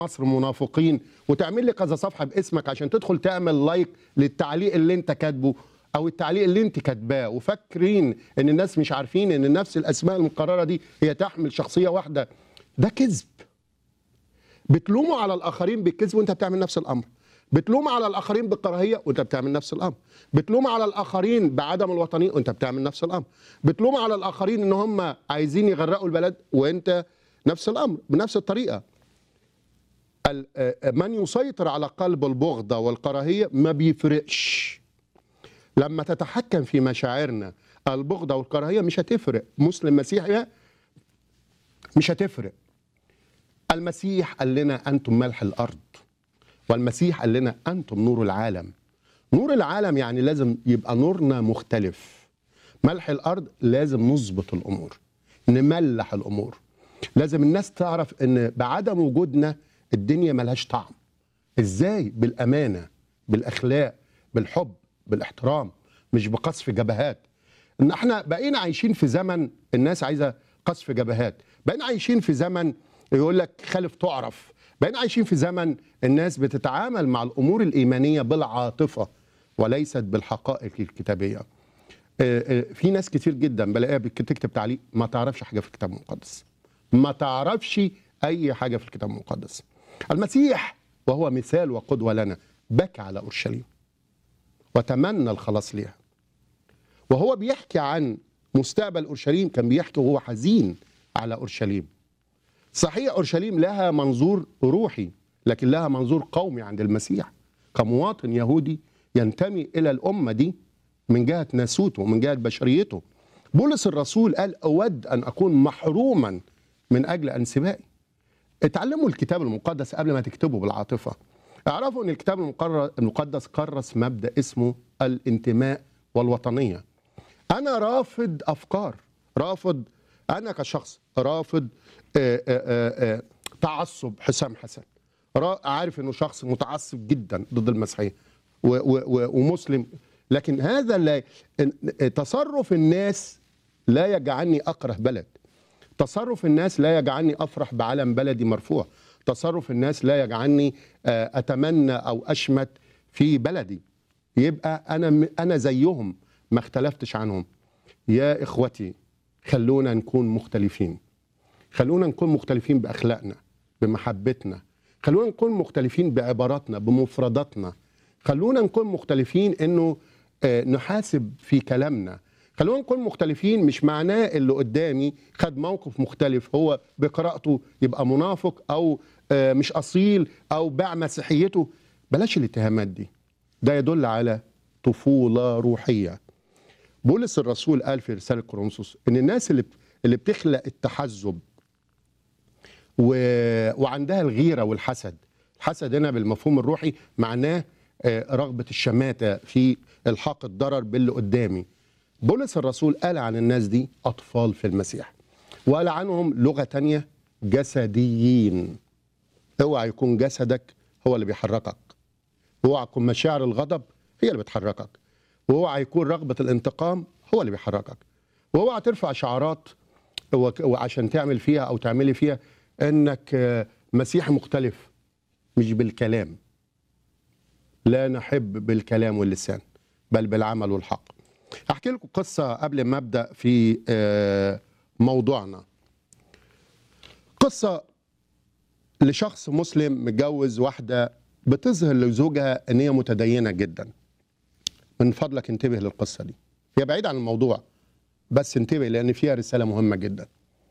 مصر منافقين وتعمل لي كذا صفحه باسمك عشان تدخل تعمل لايك للتعليق اللي انت كاتبه او التعليق اللي انت كاتباه وفاكرين ان الناس مش عارفين ان نفس الاسماء المقرره دي هي تحمل شخصيه واحده ده كذب بتلوموا على الاخرين بالكذب وانت بتعمل نفس الامر بتلوم على الاخرين بالكراهيه وانت بتعمل نفس الامر بتلوم على الاخرين بعدم الوطنيه وانت بتعمل نفس الامر بتلوم على الاخرين ان هم عايزين يغرقوا البلد وانت نفس الامر بنفس الطريقه ال- آه، من يسيطر على قلب البغضة والكراهية ما بيفرقش لما تتحكم في مشاعرنا البغضة والكراهية مش هتفرق مسلم مسيحي مش هتفرق المسيح قال لنا أنتم ملح الأرض والمسيح قال لنا أنتم نور العالم نور العالم يعني لازم يبقى نورنا مختلف ملح الأرض لازم نظبط الأمور نملح الأمور لازم الناس تعرف ان بعدم وجودنا الدنيا ملهاش طعم ازاي بالامانه بالاخلاق بالحب بالاحترام مش بقصف جبهات ان احنا بقينا عايشين في زمن الناس عايزه قصف جبهات بقينا عايشين في زمن يقول لك خالف تعرف بقينا عايشين في زمن الناس بتتعامل مع الامور الايمانيه بالعاطفه وليست بالحقائق الكتابيه آه، آه، في ناس كتير جدا بلاقيها بتكتب تعليق ما تعرفش حاجه في الكتاب المقدس ما تعرفش اي حاجه في الكتاب المقدس المسيح وهو مثال وقدوه لنا بكى على اورشليم وتمنى الخلاص ليها وهو بيحكي عن مستقبل اورشليم كان بيحكي وهو حزين على اورشليم صحيح اورشليم لها منظور روحي لكن لها منظور قومي عند المسيح كمواطن يهودي ينتمي الى الامه دي من جهه ناسوته ومن جهه بشريته بولس الرسول قال اود ان اكون محروما من اجل انسبائي اتعلموا الكتاب المقدس قبل ما تكتبوا بالعاطفه اعرفوا ان الكتاب المقر- المقدس كرس مبدا اسمه الانتماء والوطنيه انا رافض افكار رافض انا كشخص رافض آه، آه، آه، آه، تعصب حسام حسن را- عارف انه شخص متعصب جدا ضد المسيحيه و- و- و- ومسلم لكن هذا لا إن- تصرف الناس لا يجعلني اكره بلد تصرف الناس لا يجعلني افرح بعلم بلدي مرفوع تصرف الناس لا يجعلني آه، اتمنى او اشمت في بلدي يبقى انا انا زيهم ما اختلفتش عنهم يا اخوتي خلونا نكون مختلفين خلونا نكون مختلفين باخلاقنا بمحبتنا خلونا نكون مختلفين بعباراتنا بمفرداتنا خلونا نكون مختلفين انه آه، نحاسب في كلامنا خلونا نكون مختلفين مش معناه اللي قدامي خد موقف مختلف هو بقراءته يبقى منافق او آه، مش اصيل او باع مسيحيته بلاش الاتهامات دي ده يدل على طفوله روحيه بولس الرسول قال في رساله كورنثوس ان الناس اللي اللي بتخلق التحزب و... وعندها الغيره والحسد الحسد هنا بالمفهوم الروحي معناه آه، رغبه الشماته في الحاق الضرر باللي قدامي بولس الرسول قال عن الناس دي اطفال في المسيح وقال عنهم لغه تانية جسديين اوعى يكون جسدك هو اللي بيحركك اوعى يكون مشاعر الغضب هي اللي بتحركك واوعى يكون رغبه الانتقام هو اللي بيحركك واوعى ترفع شعارات وك- وعشان تعمل فيها او تعملي فيها انك آه، مسيحي مختلف مش بالكلام لا نحب بالكلام واللسان بل بالعمل والحق هحكي لكم قصة قبل ما أبدأ في آه، موضوعنا قصة لشخص مسلم متجوز واحدة بتظهر لزوجها ان هي متدينة جدا من فضلك انتبه للقصة دي هي بعيد عن الموضوع بس انتبه لان فيها رسالة مهمة جدا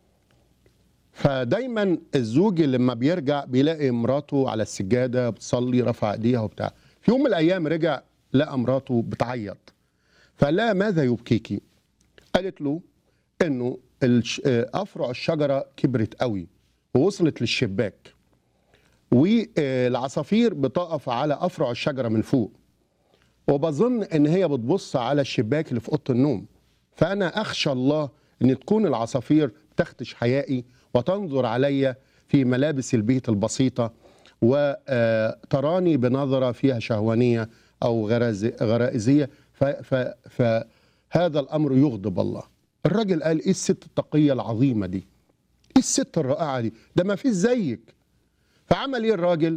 فدايما الزوج لما بيرجع بيلاقي مراته على السجادة بتصلي رفع ايديها وبتاع في يوم من الايام رجع لقى مراته بتعيط فقال لها ماذا يبكيكي قالت له انه الش- آه، افرع الشجره كبرت قوي ووصلت للشباك والعصافير بتقف على افرع الشجره من فوق وبظن ان هي بتبص على الشباك اللي في اوضه النوم فانا اخشى الله ان تكون العصافير تخدش حيائي وتنظر علي في ملابس البيت البسيطه وتراني بنظره فيها شهوانيه او غرز- غرائزيه ف- ف- فهذا الامر يغضب الله الراجل قال ايه الست التقيه العظيمه دي ايه الست الرائعه دي ده ما فيش زيك فعمل ايه الراجل